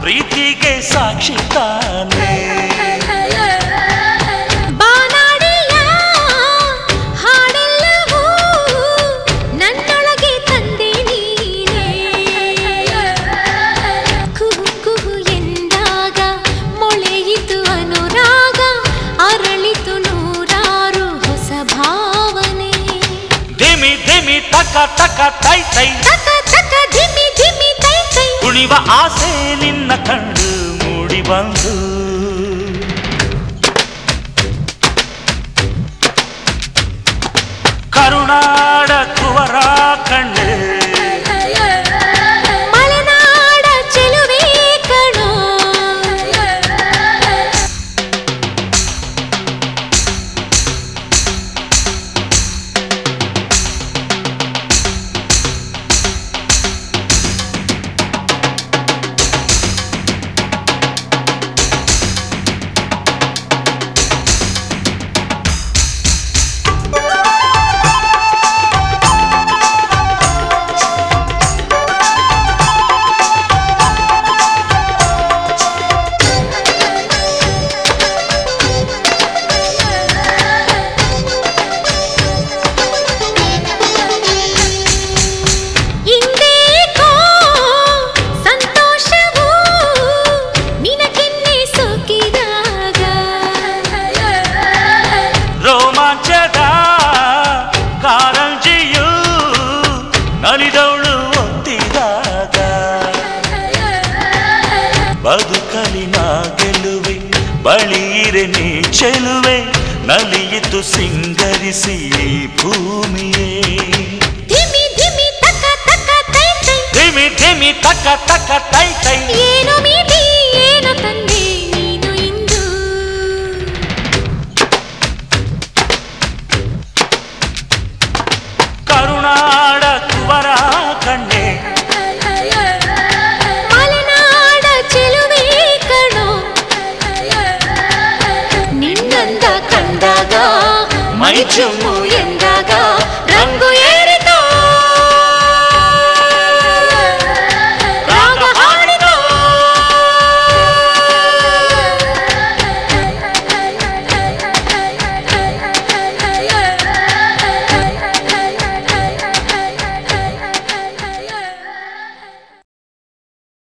ಪ್ರೀತಿಗೆ ಸಾಕ್ಷಿ ತಾನೇ ಬಾನಾಡಿಯ ಹಾಡೆಲ್ಲವೂ ನನ್ನೊಳಗೆ ತಂದೆ ನೀನೇ ಕುಹು ಕುಹು ಎಂದಾಗ ಮೊಳೆಯಿತು ಅನುರಾಗ ಅರಳಿತು ನೂರಾರು ಹೊಸ ಭಾವನೆ ಧಿಮಿ ಧಿಮಿ ತಕ ತಕ ತೈ ತೈ ತಕ ತಕ ಧಿಮಿ ಧಿಮಿ ತೈ ತೈ ಕುಣಿವ ಆಸೆ ನಿನ್ನ ಕಂಡು ಮೂಡಿ ಬಂದು ಕರುಣಾಡ ಕುವರ ಕಣ್ಣೆ ಮಲೆನಾಡ ಚೆಲುವೆ ಕಣೋ ಇಂದೇಕೋ ಸಂತೋಷವು ನಿನಗೆನ್ನೆ ಸೋಕಿದಾಗ ರೋಮಾಂಚದ ಕಾರಂಜಿಯು ನಲಿದವಳು ಒತ್ತಿದಾಗ ಬದುಕಲಿ ನಾ ಗೆಲುವೆ ಬಳಿಯಿರೆ ನೀ ಚೆಲುವೆ ನಲಿಯಿತು ಸಿಂಗರಿಸಿ ಈ ಭೂಮಿಯೇ ಧಿಮಿ ಧಿಮಿ ತಕ ತಕ ತೈ ತೈ ಧಿಮಿ ಧಿಮಿ ತಕ ತಕ ತೈ ತೈ ಏನು ಮೀಟಿ ಏನು ತಂದೆ ನೀನು ಇಂದು ಕರುಣಾಡ ಕುವರ ಕಣ್ಣೆ ಮಲೆನಾಡ ಚೆಲುವೆ ಕಣೋ ನಿನ್ನಂದ ಕಂಡಾಗ ಮೈ ಚುಮ್ಮ